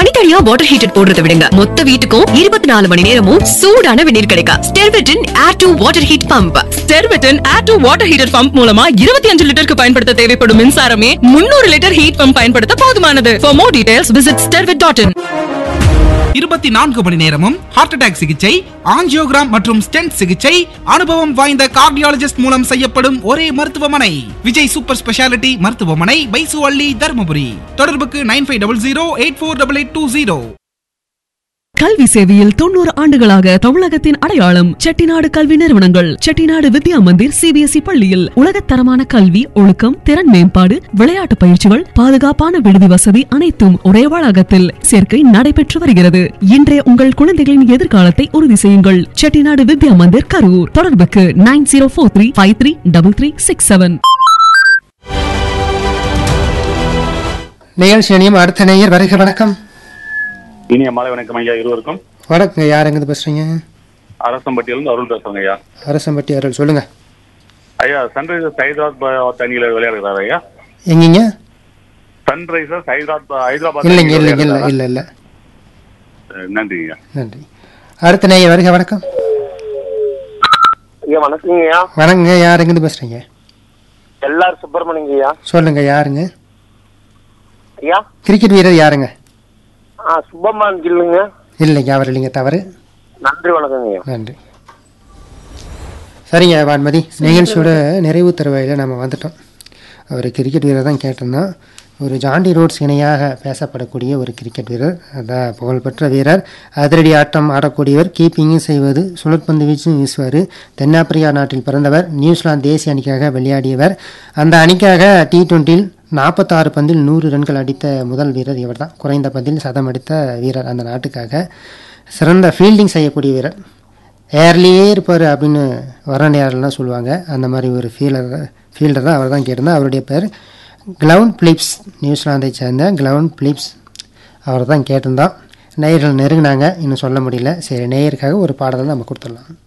தனித்தனியா water heater போடுறத விடுங்க மொத்த வீட்டுக்கும் இருபத்தி நாலு மணி நேரமும் சூடான வெந்நீர் கிடைக்கும் ஸ்டெர்வெட்டின் air to water heat pump ஸ்டெர்வெட்டன் air to water heater pump மூலமா இருபத்தி அஞ்சு லிட்டருக்கு பயன்படுத்த தேவைப்படும் மின்சாரமே முன்னூறு லிட்டர் ஹீட் பம்ப் பயன்படுத்த போதுமானது for more details visit Sterwet dot in இருபத்தி நான்கு மணி நேரமும் ஹார்ட் அட்டாக் சிகிச்சை ஆஞ்சியோகிராம் மற்றும் ஸ்டென்ட் சிகிச்சை அனுபவம் வாய்ந்த கார்டியாலஜிஸ்ட் மூலம் செய்யப்படும் ஒரே மருத்துவமனை விஜய் சூப்பர் ஸ்பெஷாலிட்டி மருத்துவமனை பைசுவள்ளி தருமபுரி தொடர்புக்கு nine five double zero eight four double eight two zero கல்வி சேவையில் தொண்ணூறு ஆண்டுகளாக தமிழகத்தின் அடையாளம் செட்டிநாடு கல்வி நிறுவனங்கள் செட்டிநாடு வித்யா மந்திர் சிபிஎஸ்இ பள்ளியில் உலகத்தரமான கல்வி ஒழுக்கம் திறன் மேம்பாடு விளையாட்டு பயிற்சிகள் பாதுகாப்பான விடுதி வசதி அனைத்தும் ஒரே வளாகத்தில் சேர்க்கை நடைபெற்று வருகிறது இன்றைய உங்கள் குழந்தைகளின் எதிர்காலத்தை உறுதி செய்யுங்கள் செட்டிநாடு வித்யா மந்திர் கரூர் தொடர்புக்கு nine zero four three five three double three six seven நிகழ்ச்சி அணியும் அடுத்த நேயர் வருக வணக்கம் இனிய மாலை வணக்கம் ஐயா இருவருக்கும் வணக்கங்க யார் எங்கிருந்து பேசுறீங்க அரசம்பட்டியிலிருந்து அருள் பேசுறேங்க ஐயா அரசம்பட்டி அருள் சொல்லுங்க ஐயா சன்ரைசர்ஸ் ஹைதராபாத் அணியில விளையாடுகிறாரு ஐயா எங்கீங்க சன்ரைசர்ஸ் ஹைதராபாத் ஹைதராபாத் இல்லைங்க அணியில இல்லைங்க இல்லை விளையாடுகிறாரா? இல்லை இல்லை அஹ் நன்றி ஐயா நன்றி அடுத்த நேயர் வருக வணக்கம் ஐயா வணக்கங்கய்யா வணக்கங்க யார் எங்கிருந்து பேசுறீங்க எல்லாரும் சுப்பிரமணியங்க ஐயா சொல்லுங்க யாருங்க ஐயா கிரிக்கெட் வீரர் யாருங்க ஆ சுப்பம்மான் இல்லைங்க இல்லைங்க அவர் இல்லைங்க தவறு நன்றி வணக்கங்க ஐயா நன்றி சரிங்க வான்மதி நிகழ்ச்சியோட நிறைவு தருவாயில் நம்ம வந்துட்டோம் அவர் கிரிக்கெட் வீரர் தான் கேட்டிருந்தோம் ஒரு ஜாண்டி ரோட்ஸ் இணையாக பேசப்படக்கூடிய ஒரு கிரிக்கெட் வீரர் அதான் புகழ்பெற்ற வீரர் அதிரடி ஆட்டம் ஆடக்கூடியவர் கீப்பிங்கும் செய்வது சுழற்பந்து வீச்சும் வீசுவார் தென்னாப்பிரிக்கா நாட்டில் பிறந்தவர் நியூசிலாந்து தேசிய அணிக்காக விளையாடியவர் அந்த அணிக்காக டி டுவெண்ட்டியில் நாற்பத்தாறு பந்தில் நூறு ரன்கள் அடித்த முதல் வீரர் இவர் தான் குறைந்த பந்தில் சதம் அடித்த வீரர் அந்த நாட்டுக்காக சிறந்த ஃபீல்டிங் செய்யக்கூடிய வீரர் ஏர்லியே இருப்பார் அப்படின்னு வரணையாரெல்லாம் சொல்லுவாங்க அந்த மாதிரி ஒரு ஃபீல்டர் ஃபீல்டர் தான் அவர் தான் கேட்டிருந்தார் அவருடைய பேர் கிளவுன் பிலிப்ஸ் நியூசிலாந்தை சேர்ந்த கிளவுன் பிலிப்ஸ் அவர் தான் கேட்டிருந்தோம் நேயர்கள் நெருங்கினாங்க இன்னும் சொல்ல முடியல சரி நேயருக்காக ஒரு பாடலை நம்ம கொடுத்துடலாம்